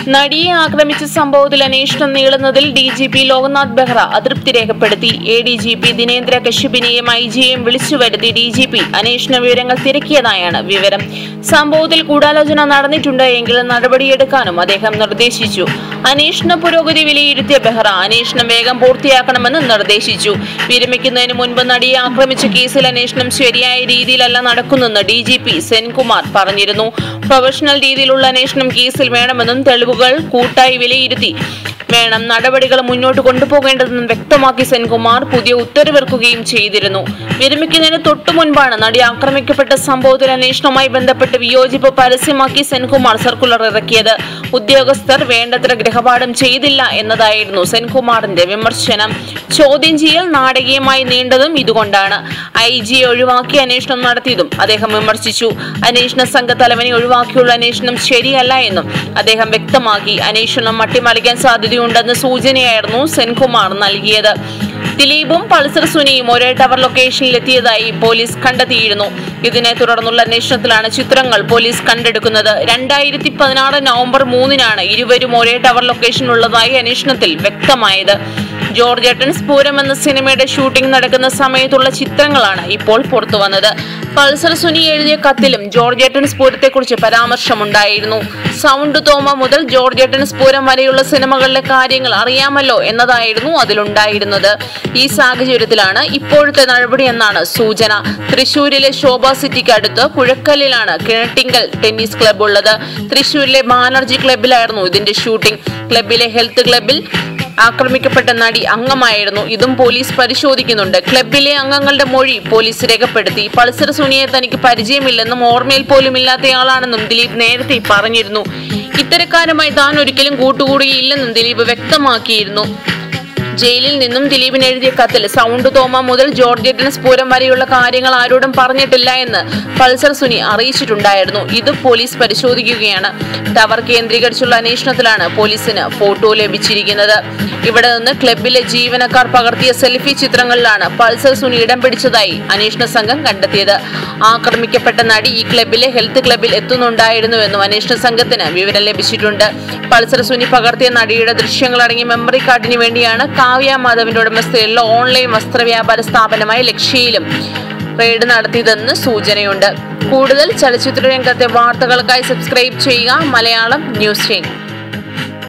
നടിയെ ആക്രമിച്ച സംഭവത്തിൽ അന്വേഷണം നീളുന്നതിൽ D G P Loknath Behra അതൃപ്തി രേഖപ്പെടുത്തി A D G P Dinendra കശ്യപിനെയും ഐ ജിയെയും വിളിച്ചു വരുത്തി ഡി ജി പി അന്വേഷണ വിവരങ്ങൾ തിരക്കിയതായാണ് വിവരം സംഭവത്തിൽ ഗൂഢാലോചന നടന്നിട്ടുണ്ട് എങ്കിൽ നടപടിയെടുക്കാനും അദ്ദേഹം നിർദ്ദേശിച്ചു അന്വേഷണ പുരോഗതി വിലയിരുത്തിയ ബെഹ്റ അന്വേഷണം വേഗം പൂർത്തിയാക്കണമെന്ന് നിർദ്ദേശിച്ചു വിരമിക്കുന്നതിന് മുൻപ് നടിയെ ആക്രമിച്ച കേസിൽ അന്വേഷണം ശരിയായ രീതിയിലല്ല നടക്കുന്നെന്ന് ഡി ജി പി സെൻകുമാർ പറഞ്ഞിരുന്നു പ്രൊഫഷണൽ രീതിയിലുള്ള അന്വേഷണം കേസിൽ വേണമെന്നും തെളിവുകൾ കൂട്ടായി വിലയിരുത്തി വേണം നടപടികൾ മുന്നോട്ട് കൊണ്ടുപോകേണ്ടതെന്നും വ്യക്തമാക്കി സെൻകുമാർ പുതിയ ഉത്തരവിറക്കുകയും ചെയ്തിരുന്നു വിരമിക്കുന്നതിന് തൊട്ടു മുൻപാണ് നടി ആക്രമിക്കപ്പെട്ട സംഭവത്തിൽ അന്വേഷണവുമായി ബന്ധപ്പെട്ട് വിയോജിപ്പ് പരസ്യമാക്കി സെൻകുമാർ സർക്കുലർ ഇറക്കിയത് ഉദ്യോഗസ്ഥർ വേണ്ടത്ര ഗൃഹപാഠം ചെയ്തില്ല എന്നതായിരുന്നു സെൻകുമാറിന്റെ വിമർശനം ചോദ്യം ചെയ്യൽ നാടകീയമായി നീണ്ടതും ഇതുകൊണ്ടാണ് ഐ ജിയെ ഒഴിവാക്കി അന്വേഷണം നടത്തിയതും അദ്ദേഹം വിമർശിച്ചു അന്വേഷണ സംഘ തലവനെ ഒഴിവാക്കിയുള്ള അന്വേഷണം ശരിയല്ല എന്നും അദ്ദേഹം വ്യക്തമാക്കി അന്വേഷണം അട്ടിമറിക്കാൻ സാധ്യതയുണ്ടെന്ന സൂചനയായിരുന്നു സെൻകുമാർ നൽകിയത് ദിലീപും പൾസർ സുനിയും ഒരേ ടവർ ലൊക്കേഷനിൽ എത്തിയതായി പോലീസ് കണ്ടെത്തിയിരുന്നു ഇതിനെ തുടർന്നുള്ള അന്വേഷണത്തിലാണ് ചിത്രങ്ങൾ പോലീസ് കണ്ടെടുക്കുന്നത് രണ്ടായിരത്തി പതിനാറ് നവംബർ മൂന്നിനാണ് ഇരുവരും ഒരേ ടവർ ലൊക്കേഷനിലുള്ളതായി അന്വേഷണത്തിൽ വ്യക്തമായത് ജോർജ് ഏട്ടൻ സ്ഫൂരം എന്ന സിനിമയുടെ ഷൂട്ടിംഗ് നടക്കുന്ന സമയത്തുള്ള ചിത്രങ്ങളാണ് ഇപ്പോൾ പുറത്തു വന്നത് പൾസർ സുനി എഴുതിയ കത്തിലും ജോർജ് ഏട്ടൻ സ്ഫൂരത്തെക്കുറിച്ച് പരാമർശമുണ്ടായിരുന്നു സൗണ്ട് തോമ മുതൽ ജോർജ് ഏട്ടൻ സ്ഫൂരം വരെയുള്ള സിനിമകളിലെ കാര്യങ്ങൾ അറിയാമല്ലോ എന്നതായിരുന്നു അതിലുണ്ടായിരുന്നത് ഈ സാഹചര്യത്തിലാണ് ഇപ്പോഴത്തെ നടപടി എന്നാണ് സൂചന തൃശൂരിലെ ശോഭ സിറ്റിക്ക് അടുത്ത് പുഴക്കല്ലിലാണ് കിഴട്ടിങ്കൽ ടെന്നീസ് ക്ലബ് ഉള്ളത് തൃശൂരിലെ ബാനർജി ക്ലബിലായിരുന്നു ഇതിന്റെ ഷൂട്ടിംഗ് ക്ലബിലെ ഹെൽത്ത് ക്ലബിൽ ആക്രമിക്കപ്പെട്ട നടി അംഗമായിരുന്നു ഇതും പോലീസ് പരിശോധിക്കുന്നുണ്ട് ക്ലബിലെ അംഗങ്ങളുടെ മൊഴി പോലീസ് രേഖപ്പെടുത്തി പൾസർ സുനിയെ തനിക്ക് പരിചയമില്ലെന്നും ഓർമ്മയിൽ പോലും ഇല്ലാത്തയാളാണെന്നും ദിലീപ് നേരത്തെ പറഞ്ഞിരുന്നു ഇത്തരക്കാരുമായി താൻ ഒരിക്കലും കൂട്ടുകൂടിയില്ലെന്നും ദിലീപ് വ്യക്തമാക്കിയിരുന്നു ജയിലിൽ നിന്നും ദിലീപിന് എഴുതിയ കത്തിൽ സൗണ്ട് തോമ മുതൽ ജോർജേറ്റൻ സ്ഫൂരം വരെയുള്ള കാര്യങ്ങൾ ആരോടും പറഞ്ഞിട്ടില്ല എന്ന് പൾസർ സുനി അറിയിച്ചിട്ടുണ്ടായിരുന്നു ഇത് പോലീസ് പരിശോധിക്കുകയാണ് ടവർ കേന്ദ്രീകരിച്ചുള്ള അന്വേഷണത്തിലാണ് പോലീസിന് ഫോട്ടോ ലഭിച്ചിരിക്കുന്നത് ഇവിടെ നിന്ന് ക്ലബിലെ ജീവനക്കാർ പകർത്തിയ സെൽഫി ചിത്രങ്ങളിലാണ് പൾസർ സുനി ഇടം പിടിച്ചതായി അന്വേഷണ സംഘം കണ്ടെത്തിയത് ആക്രമിക്കപ്പെട്ട നടി ഈ ക്ലബിലെ ഹെൽത്ത് ക്ലബിൽ എത്തുന്നുണ്ടായിരുന്നുവെന്നും അന്വേഷണ സംഘത്തിന് വിവരം ലഭിച്ചിട്ടുണ്ട് പൾസർ സുനി പകർത്തിയ നടിയുടെ ദൃശ്യങ്ങൾ അടങ്ങിയ മെമ്മറി കാർഡിന് വേണ്ടിയാണ് കാവ്യ മാധവിന്റെ ഉടമസ്ഥയിലുള്ള ഓൺലൈൻ വസ്ത്രവ്യാപാര സ്ഥാപനമായ ലക്ഷ്യയിലും റെയ്ഡ് നടത്തിയതെന്ന് സൂചനയുണ്ട് കൂടുതൽ ചലച്ചിത്ര രംഗത്തെ വാർത്തകൾക്കായി സബ്സ്ക്രൈബ് ചെയ്യുക മലയാളം ന്യൂസ് ചെയിൻ